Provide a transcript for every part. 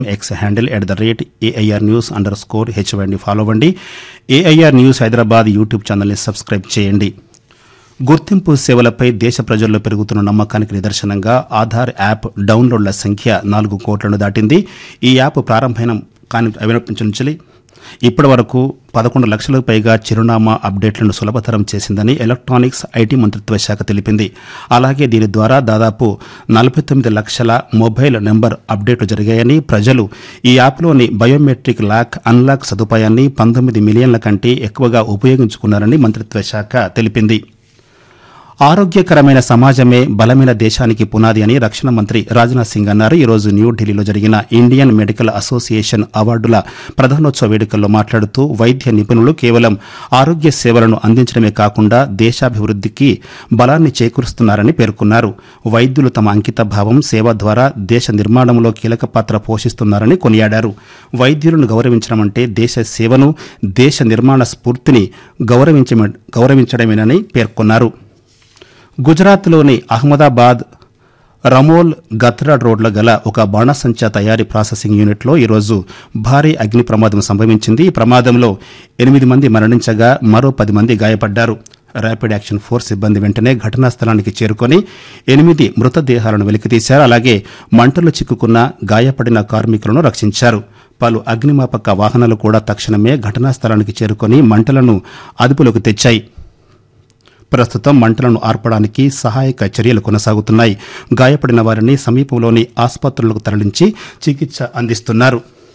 X handle at the rate AIR news underscore స్కోర్ హెచ్వండి follow అవ్వండి ఏఐఆర్ న్యూస్ హైదరాబాద్ యూట్యూబ్ ఛానల్ని సబ్స్క్రైబ్ చేయండి గుర్తింపు సేవలపై దేశ ప్రజల్లో పెరుగుతున్న నమ్మకానికి నిదర్శనంగా ఆధార్ యాప్ డౌన్లోడ్ల సంఖ్య నాలుగు కోట్లను దాటింది ఈ యాప్ ప్రారంభమైన కాని అవినపించి ఇప్పటి వరకు పదకొండు లక్షలకు పైగా చిరునామా అప్డేట్లను సులభతరం చేసిందని ఎలక్ట్రానిక్స్ ఐటీ మంత్రిత్వ శాఖ తెలిపింది అలాగే దీని ద్వారా దాదాపు నలభై తొమ్మిది లక్షల మొబైల్ నెంబర్ అప్డేట్లు జరిగాయని ప్రజలు ఈ యాప్లోని బయోమెట్రిక్ లాక్ అన్లాక్ సదుపాయాన్ని పంతొమ్మిది మిలియన్ల కంటే ఎక్కువగా ఉపయోగించుకున్నారని మంత్రిత్వ శాఖ తెలిపింది ఆరోగ్యకరమైన సమాజమే బలమైన దేశానికి పునాది అని రక్షణ మంత్రి రాజ్నాథ్ సింగ్ అన్నారు ఈరోజు న్యూఢిల్లీలో జరిగిన ఇండియన్ మెడికల్ అసోసియేషన్ అవార్డుల ప్రధానోత్సవ వేడుకల్లో మాట్లాడుతూ వైద్య నిపుణులు కేవలం ఆరోగ్య సేవలను అందించడమే కాకుండా దేశాభివృద్ధికి బలాన్ని చేకూరుస్తున్నారని పేర్కొన్నారు వైద్యులు తమ అంకిత భావం సేవ ద్వారా దేశ నిర్మాణంలో కీలక పాత్ర పోషిస్తున్నారని కొనియాడారు వైద్యులను గౌరవించడం అంటే దేశ సేవను దేశ నిర్మాణ స్ఫూర్తిని గౌరవించమ- గౌరవించడమేనని పేర్కొన్నారు గుజరాత్లోని అహ్మదాబాద్ రమోల్ గత్రాడ్ రోడ్ల గల ఒక బాణసంచా తయారీ ప్రాసెసింగ్ యూనిట్లో ఈరోజు భారీ అగ్ని ప్రమాదం సంభవించింది ఈ ప్రమాదంలో ఎనిమిది మంది మరణించగా మరో పది మంది గాయపడ్డారు ర్యాపిడ్ యాక్షన్ ఫోర్స్ సిబ్బంది వెంటనే ఘటనా స్థలానికి చేరుకొని ఎనిమిది మృతదేహాలను వెలికితీశారు అలాగే మంటలు చిక్కుకున్న గాయపడిన కార్మికులను రక్షించారు పలు అగ్నిమాపక వాహనాలు కూడా తక్షణమే ఘటనా స్థలానికి చేరుకొని మంటలను అదుపులోకి తెచ్చాయి ప్రస్తుతం మంటలను ఆర్పడానికి సహాయక చర్యలు కొనసాగుతున్నాయి గాయపడిన వారిని సమీపంలోని ఆసుపత్రులకు తరలించి చికిత్స అందిస్తున్నారు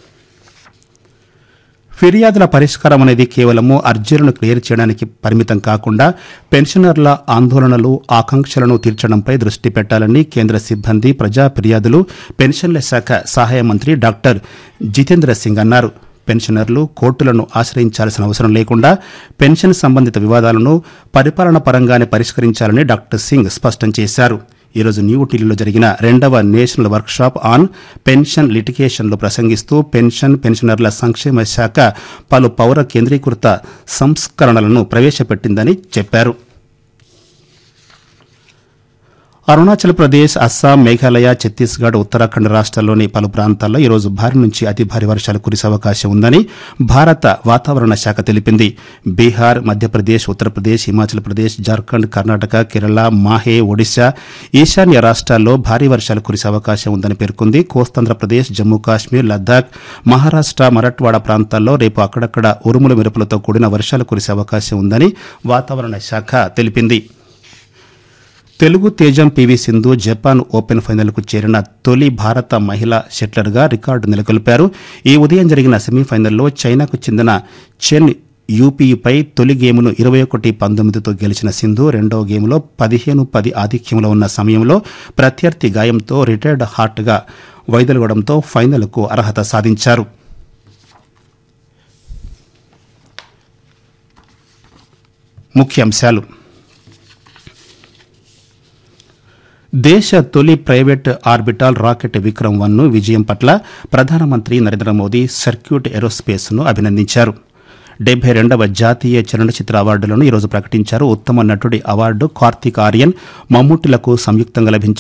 ఫిర్యాదుల పరిష్కారం అనేది కేవలము అర్జీలను క్లియర్ చేయడానికి పరిమితం కాకుండా పెన్షనర్ల ఆందోళనలు ఆకాంక్షలను తీర్చడంపై దృష్టి పెట్టాలని కేంద్ర సిబ్బంది ప్రజా ఫిర్యాదులు పెన్షన్ల శాఖ సహాయ మంత్రి డాక్టర్ జితేంద్ర సింగ్ అన్నారు పెన్షనర్లు కోర్టులను ఆశ్రయించాల్సిన అవసరం లేకుండా పెన్షన్ సంబంధిత వివాదాలను పరిపాలన పరంగానే పరిష్కరించాలని డాక్టర్ సింగ్ స్పష్టం చేశారు ఈరోజు న్యూఢిల్లీలో జరిగిన రెండవ నేషనల్ వర్క్షాప్ ఆన్ పెన్షన్ లిటిగేషన్లో ప్రసంగిస్తూ పెన్షన్ పెన్షనర్ల సంక్షేమ శాఖ పలు పౌర కేంద్రీకృత సంస్కరణలను ప్రవేశపెట్టిందని చెప్పారు అరుణాచల్ ప్రదేశ్ అస్సాం మేఘాలయ ఛత్తీస్గఢ్ ఉత్తరాఖండ్ రాష్ట్రాల్లోని పలు ప్రాంతాల్లో ఈరోజు భారీ నుంచి అతి భారీ వర్షాలు కురిసే అవకాశం ఉందని భారత వాతావరణ శాఖ తెలిపింది బీహార్ మధ్యప్రదేశ్ ఉత్తరప్రదేశ్ హిమాచల్ ప్రదేశ్ జార్ఖండ్ కర్ణాటక కేరళ మాహే ఒడిశా ఈశాన్య రాష్ట్రాల్లో భారీ వర్షాలు కురిసే అవకాశం ఉందని పేర్కొంది కోస్తాంధ్రప్రదేశ్ జమ్మూ కాశ్మీర్ లద్దాఖ్ మహారాష్ట మరట్వాడ ప్రాంతాల్లో రేపు అక్కడక్కడ ఉరుముల మెరుపులతో కూడిన వర్షాలు కురిసే అవకాశం ఉందని వాతావరణ శాఖ తెలిపింది తెలుగు తేజం పివి సింధు జపాన్ ఓపెన్ ఫైనల్కు చేరిన తొలి భారత మహిళా షట్లర్గా రికార్డు నెలకొల్పారు ఈ ఉదయం జరిగిన సెమీఫైనల్లో చైనాకు చెందిన చెన్ యూపీపై తొలి గేమును ఇరవై ఒకటి పంతొమ్మిదితో గెలిచిన సింధు రెండవ గేములో పదిహేను పది ఆధిక్యంలో ఉన్న సమయంలో ప్రత్యర్థి గాయంతో రిటైర్డ్ హార్ట్గా వైదొలగడంతో ఫైనల్కు అర్హత సాధించారు ముఖ్యాంశాలు దేశ తొలి private orbital rocket Vikram one ను విజయం పట్ల ప్రధానమంత్రి నరేంద్ర మోదీ సర్క్యూట్ ఏరోస్పేస్ ను అభినందించారు డెబ్బై రెండవ జాతీయ చలనచిత్ర అవార్డులను ఈరోజు ప్రకటించారు ఉత్తమ నటుడి అవార్డు కార్తీక్ ఆర్యన్ మమ్ముట్టిలకు సంయుక్తంగా లభించిన